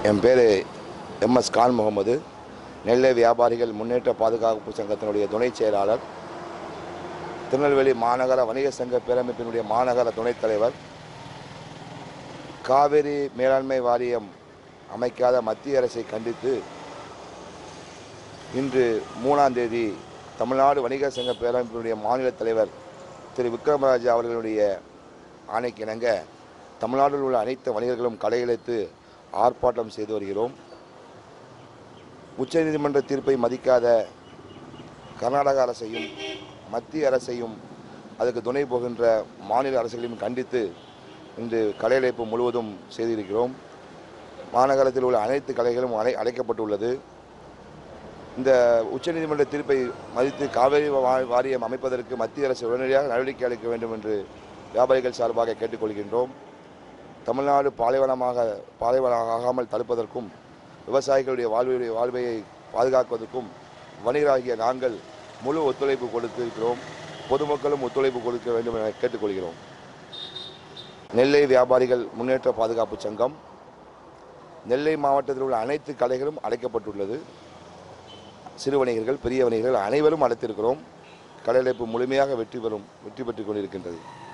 என் பேர் எம்எஸ் கான் முகமது நெல்லை வியாபாரிகள் முன்னேற்ற பாதுகாப்பு சங்கத்தினுடைய துணைச் செயலாளர் திருநெல்வேலி மாநகர வணிக சங்க பேரமைப்பினுடைய மாநகர துணைத் தலைவர் காவிரி மேலாண்மை வாரியம் அமைக்காத மத்திய அரசை கண்டித்து இன்று மூணாம் தேதி தமிழ்நாடு வணிக சங்க பேரமைப்பினுடைய மாநில தலைவர் திரு விக்ரமராஜா அவர்களுடைய ஆணைக்கு இணங்க தமிழ்நாட்டில் உள்ள அனைத்து வணிகர்களும் கடையெழுத்து ஆர்ப்பாட்டம் செய்து வருகிறோம் உச்சநீதிமன்ற தீர்ப்பை மதிக்காத கர்நாடக அரசையும் மத்திய அரசையும் அதுக்கு துணை போகின்ற மாநில அரசுகளையும் கண்டித்து இன்று கடையடைப்பு முழுவதும் செய்திருக்கிறோம் மாநகரத்தில் உள்ள அனைத்து கடைகளும் அடை அடைக்கப்பட்டுள்ளது இந்த உச்சநீதிமன்ற தீர்ப்பை மதித்து காவிரி வா- வாரியம் அமைப்பதற்கு மத்திய அரசு உடனடியாக நடவடிக்கை எடுக்க வேண்டும் என்று வியாபாரிகள் சார்பாக கேட்டுக்கொள்கின்றோம் தமிழ்நாடு பாலைவனமாக பாலைவனம் ஆகாமல் தடுப்பதற்கும் விவசாயிகளுடைய வாழ்வுடைய வாழ்வையை பாதுகாப்பதற்கும் வணிகராகிய நாங்கள் முழு ஒத்துழைப்பு கொடுத்திருக்கிறோம் பொதுமக்களும் ஒத்துழைப்பு கொடுக்க வேண்டும் என கேட்டுக்கொள்கிறோம் நெல்லை வியாபாரிகள் முன்னேற்ற பாதுகாப்பு சங்கம் நெல்லை மாவட்டத்தில் உள்ள அனைத்து கடைகளும் அடைக்கப்பட்டுள்ளது சிறு வணிகர்கள் பெரிய வணிகர்கள் அனைவரும் அடைத்திருக்கிறோம் கடையடைப்பு முழுமையாக வெற்றி பெறும் வெற்றி பெற்றுக் கொண்டிருக்கின்றது